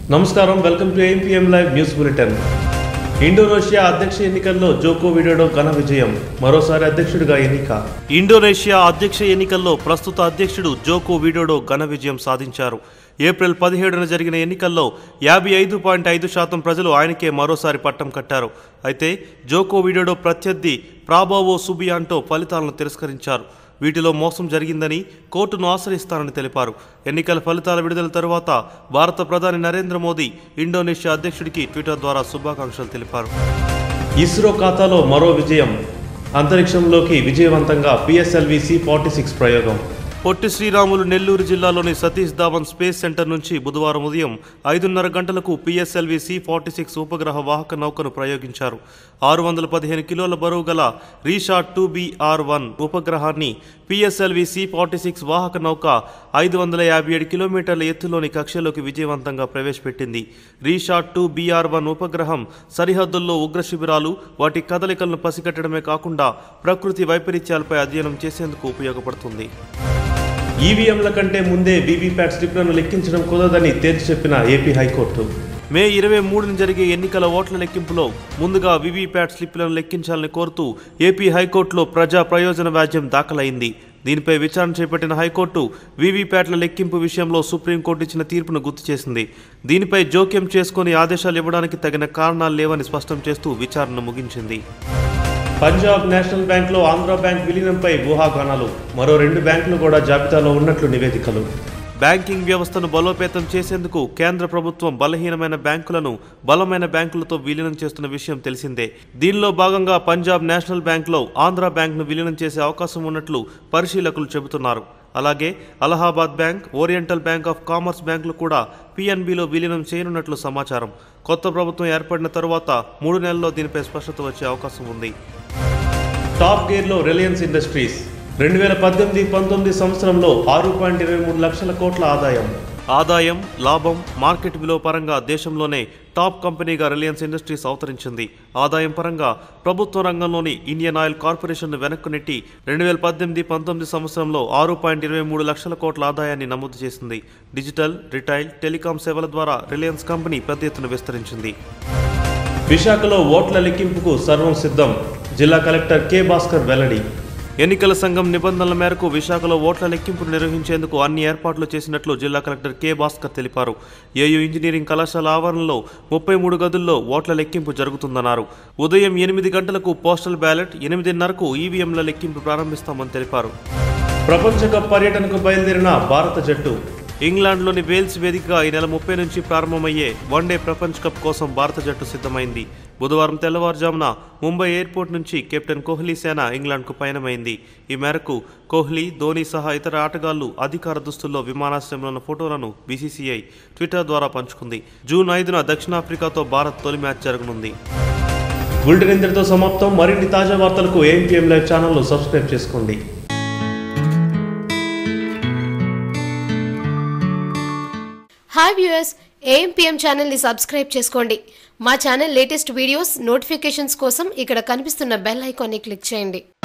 నమస్కారం welcome to APM live news bulletin Indonesia అధ్యక్ష ఎన్నికల్లో జోకో విడోడో ఘన విజయం మరోసారి అధ్యక్షుడిగా ఎన్నిక ఇండోనేషియా అధ్యక్ష ఎన్నికల్లో ప్రస్తుత అధ్యక్షుడు జోకో విడోడో ఘన విజయం సాధించారు ఏప్రిల్ పదిహేడున జరిగిన ఎన్నికల్లో యాభై ఐదు పాయింట్ ఐదు శాతం ప్రజలు ఆయనకే మరోసారి పట్టం కట్టారు అయితే జోకో విడోడో ప్రత్యర్థి ప్రాబావో సుబియాంటో ఫలితాలను తిరస్కరించారు వీటిలో మోసం జరిగిందని కోర్టును ఆశ్రయిస్తానని తెలిపారు ఎన్నికల ఫలితాల విడుదల తరువాత భారత ప్రధాని నరేంద్ర మోదీ ఇండోనేషియా అధ్యక్షుడికి ట్విట్టర్ ద్వారా శుభాకాంక్షలు తెలిపారు ఇస్రో ఖాతాలో మరో విజయం అంతరిక్షంలోకి విజయవంతంగా పిఎస్ఎల్వి సి ఫార్టీ సిక్స్ ప్రయోగం పొట్టి శ్రీరాములు నెల్లూరు జిల్లాలోని సతీష్ ధావన్ స్పేస్ సెంటర్ నుంచి బుధవారం ఉదయం ఐదున్నర గంటలకు పిఎస్ఎల్వి సి ఫార్టీ సిక్స్ ఉపగ్రహ వాహక నౌకను ప్రయోగించారు ఆరు వందల పదిహేను కిలోల బరువు గల రీషాట్ టూ బిఆర్ వన్ ఉపగ్రహాన్ని పిఎస్ఎల్వి సి ఫార్టీ సిక్స్ వాహక నౌక ఐదు వందల యాభై ఏడు కిలోమీటర్ల ఎత్తులోని కక్షలోకి విజయవంతంగా ప్రవేశపెట్టింది రీషాట్ టూ బిఆర్ వన్ ఉపగ్రహం సరిహద్దుల్లో ఉగ్ర శిబిరాలు వాటి కదలికలను పసిగట్టడమే కాకుండా ప్రకృతి వైపరీత్యాలపై అధ్యయనం చేసేందుకు ఉపయోగపడుతుంది ఈవీఎంల కంటే ముందే వీవీప్యాట్ స్లిప్లను లెక్కించడం కుదరదని తేల్చి చెప్పిన ఏపీ హైకోర్టు మే ఇరవై మూడున జరిగే ఎన్నికల ఓట్ల లెక్కింపులో ముందుగా వీవీప్యాట్ స్లిప్లను లెక్కించాలని కోరుతూ ఏపీ హైకోర్టులో ప్రజా ప్రయోజన వ్యాజ్యం దాఖలైంది దీనిపై విచారణ చేపట్టిన హైకోర్టు వీవీప్యాట్ల లెక్కింపు విషయంలో సుప్రీంకోర్టు ఇచ్చిన తీర్పును గుర్తు చేసింది దీనిపై జోక్యం చేసుకుని ఆదేశాలు ఇవ్వడానికి తగిన కారణాలు లేవని స్పష్టం చేస్తూ విచారణ ముగించింది పంజాబ్ నేషనల్ బ్యాంక్లో ఆంధ్ర బ్యాంక్ విలీనంపై ఊహాగానాలు మరో రెండు బ్యాంకులు కూడా జాబితాలో ఉన్నట్లు నివేదికలు బ్యాంకింగ్ వ్యవస్థను బలోపేతం చేసేందుకు కేంద్ర ప్రభుత్వం బలహీనమైన బ్యాంకులను బలమైన బ్యాంకులతో విలీనం చేస్తున్న విషయం తెలిసిందే దీనిలో భాగంగా పంజాబ్ నేషనల్ బ్యాంక్లో ఆంధ్ర బ్యాంక్ను విలీనం చేసే అవకాశం ఉన్నట్లు పరిశీలకులు చెబుతున్నారు అలాగే Allahabad bank Oriental bank of commerce బ్యాంకులు కూడా పిఎన్బిలో విలీనం చేయనున్నట్లు సమాచారం కొత్త ప్రభుత్వం ఏర్పడిన తరువాత మూడు నెలల్లో దీనిపై స్పష్టత వచ్చే అవకాశం ఉంది టాప్ గేర్లో రిలయన్స్ ఇండస్ట్రీస్ రెండు వేల పద్దెనిమిది పంతొమ్మిది సంవత్సరంలో ఆరు పాయింట్ ఇరవై మూడు లక్షల కోట్ల ఆదాయం ఆదాయం లాభం మార్కెట్ విలువ పరంగా దేశంలోనే టాప్ కంపెనీగా రిలయన్స్ ఇండస్ట్రీస్ అవతరించింది ఆదాయం పరంగా ప్రభుత్వ రంగంలోని ఇండియన్ ఆయిల్ కార్పొరేషన్ను వెనక్కు నెట్టి రెండు వేల పద్దెనిమిది పంతొమ్మిది సంవత్సరంలో ఆరు పాయింట్ ఇరవై మూడు లక్షల కోట్ల ఆదాయాన్ని నమోదు చేసింది డిజిటల్ రిటైల్ టెలికాం సేవల ద్వారా రిలయన్స్ కంపెనీ పెద్ద ఎత్తున విస్తరించింది విశాఖలో ఓట్ల లెక్కింపుకు సర్వం సిద్ధం జిల్లా కలెక్టర్ కె భాస్కర్ వెల్లడి ఎన్నికల సంఘం నిబంధనల మేరకు విశాఖలో ఓట్ల లెక్కింపును నిర్వహించేందుకు అన్ని ఏర్పాట్లు చేసినట్లు జిల్లా కలెక్టర్ కె భాస్కర్ తెలిపారు ఏయూ ఇంజనీరింగ్ కళాశాల ఆవరణలో ముప్పై మూడు గదుల్లో ఓట్ల లెక్కింపు జరుగుతుందన్నారు ఉదయం ఎనిమిది గంటలకు పోస్టల్ బ్యాలెట్ ఎనిమిదిన్నరకు ఈవీఎంల లెక్కింపు ప్రారంభిస్తామని తెలిపారు ప్రపంచ కప్ పర్యటనకు బయలుదేరిన భారత జట్టు ఇంగ్లాండ్లోని వేల్స్ వేదికగా ఈ నెల ముప్పై నుంచి ప్రారంభమయ్యే వన్డే ప్రపంచ కప్ కోసం భారత జట్టు సిద్ధమైంది బుధవారం తెల్లవారుజామున ముంబై ఎయిర్పోర్ట్ నుంచి కెప్టెన్ కోహ్లీ సేన ఇంగ్లాండ్కు పయనమైంది ఈ మేరకు కోహ్లీ ధోని సహా ఇతర ఆటగాళ్లు అధికార దుస్తుల్లో విమానాశ్రయంలో ఉన్న ఫోటోలను బీసీసీఐ ట్విట్టర్ ద్వారా పంచుకుంది జూన్ ఐదున దక్షిణాఫ్రికాతో భారత్ తొలి మ్యాచ్ జరగనుంది బులెటిన్ ఇంతటితో సమాప్తం మరిన్ని తాజా వార్తలకు ఏఎంపీఎం లైవ్ ఛానల్ను సబ్స్క్రైబ్ చేసుకోండి హాయ్ వ్యూయర్స్ ఏఎంపీఎం ఛానల్ని సబ్స్క్రైబ్ చేసుకోండి మా ఛానల్ లేటెస్ట్ వీడియోస్ నోటిఫికేషన్స్ కోసం ఇక్కడ కనిపిస్తున్న బెల్ ఐకాన్ని క్లిక్ చేయండి